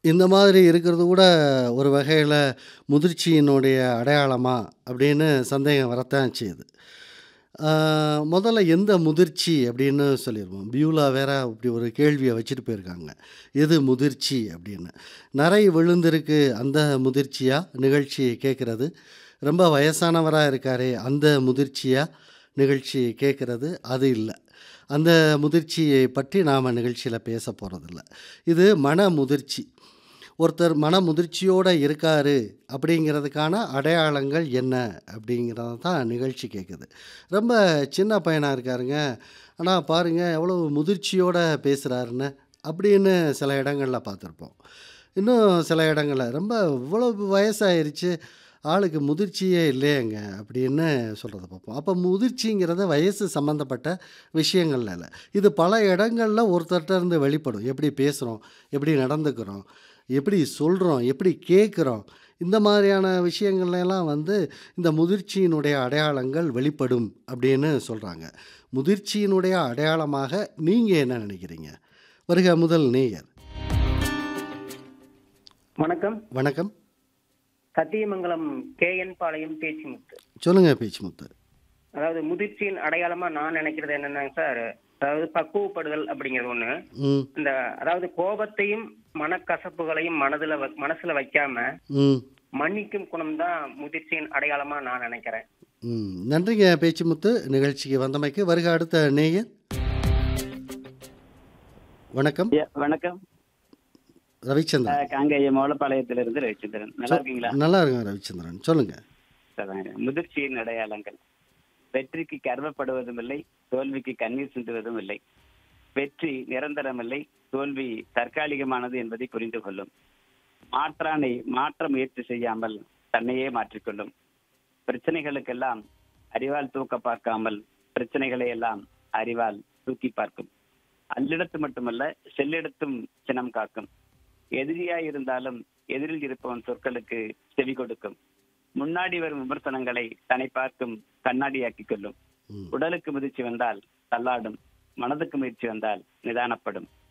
இந்த மாதிரி இருக்கிறது கூட ஒரு வகையில முதிர்ச்சியினுடைய அடையாளமா? அப்படின்னு சந்தேகம் வரத்தான் செய்யுது. ஆ முதல்ல எந்த முதிர்ச்சி அப்படின்னு சொல்லிருவோம். பியூலா வேற இப்படி ஒரு கேள்விய வச்சுட்டு போயிருக்காங்க. எது முதிர்ச்சி அப்படின்னு. நரை விழுந்திருக்கு அந்த முதிர்ச்சியா? நிகழ்ச்சி கேட்கிறது. ரொம்ப வயசானவரா இருக்காரே அந்த முதிர்ச்சியா? நிகழ்ச்சி கேட்கிறது. அது இல்ல. அந்த முதிர்ச்சியை பற்றி நாம நிகழ்ச்சியில பேச போறதில்ல. இது மன முதிர்ச்சி. ஒருத்தர் மன முதிர்ச்சியோட இருக்காரு அப்படிங்கிறதுக்கான அடையாளங்கள் என்ன? அப்படிங்கிறத தான் நிகழ்ச்சி கேட்குது. ரொம்ப சின்ன பையனா இருக்காருங்க. ஆனா பாருங்க எவ்வளவு முதிர்ச்சியோட பேசுறாருன்னு அப்படின்னு சில இடங்கள்ல பார்த்துருப்போம். இன்னும் சில இடங்கள்ல ரொம்ப இவ்வளவு வயசாயிருச்சு ஆளுக்கு முதிர்ச்சியே இல்லையேங்க அப்படின்னு சொல்றத பார்ப்போம். அப்ப முதிர்ச்சிங்கிறது வயசு சம்மந்தப்பட்ட விஷயங்கள்ல இல்ல. இது பல இடங்கள்ல ஒருத்தர்ட்ட இருந்து வெளிப்படும். எப்படி பேசுறோம்? எப்படி நடந்துக்கிறோம்? எப்படி சொல்றோம்? எப்படி கேட்குறோம்? இந்த மாதிரியான விஷயங்கள்ல எல்லாம் வந்து இந்த முதிர்ச்சியினுடைய அடையாளங்கள் வெளிப்படும் அப்படின்னு சொல்றாங்க. முதிர்ச்சியினுடைய அடையாளமாக நீங்க என்ன நினைக்கிறீங்க? வருக முதல் நேயர். வணக்கம். வணக்கம். சத்தியமங்கலம் கேஎன் பாளையம் பேச்சிமுத்து. சொல்லுங்க பேச்சிமுத்து. அதாவது முதிர்ச்சியின் அடையாளமா நான் நினைக்கிறது என்னன்னாங்க சார், அதாவது பக்குவப்படுதல் அப்படிங்கிறது ஒண்ணு. ம். இந்த அதாவது கோபத்தையும், மனக்கசப்புகளையும் மனதுல வ மனசுல வைக்காம, ம். மன்னிக்கும் குணம் தான் முதிர்ச்சியின் அடையாளமா நான் நினைக்கிறேன். ம். நன்றிங்க பேச்சிமுத்து. நிகழ்ச்சிக்கு வந்தமைக்கு. வருக அடுத்த நேயர். வணக்கம். ஐயா, வணக்கம். அ, ரவிச்சந்திரன். காங்கேயம் மோலப்பாளையத்திலிருந்து ரவிச்சந்திரன். நல்லா சொ இருக்கீங்களா? நல்லா இருக்கேன் ரவிச்சந்திரன். சொல்லுங்க. சொல்லுங்க. முதிர்ச்சியின் அடையாளங்கள். வெற்றிக்கு கர்வப்படுவதும் இல்லை, தோல்விக்கு கண்ணீர் சிந்துவதும் இல்லை. வெற்றி நிரந்தரமில்லை, தோல்வி தற்காலிகமானது என்பதை புரிந்து கொள்ளும். மாற்றானை மாற்ற முயற்சி செய்யாமல் தன்னையே மாற்றிக்கொள்ளும். பிரச்சனைகளுக்கெல்லாம் அறிவால் தூக்க பார்க்காமல் பிரச்சனைகளை எல்லாம் அறிவால் தூக்கி பார்க்கும். அல்லிடத்து மட்டுமல்ல செல்லிடத்தும் சினம் காக்கும். எதிரியாய் இருந்தாலும் எதிரில் இருப்பவன் சொற்களுக்கு செவி கொடுக்கும். முன்னாடி வரும் விமர்சனங்களை தன்னை பார்க்கும் கண்ணாடியாக்கிக் கொள்ளும். ம். உடலுக்கு முதிர்ச்சி வந்தால் தள்ளாடும். மனதுக்கு முயற்சி வந்தால் நிதானப்படும்.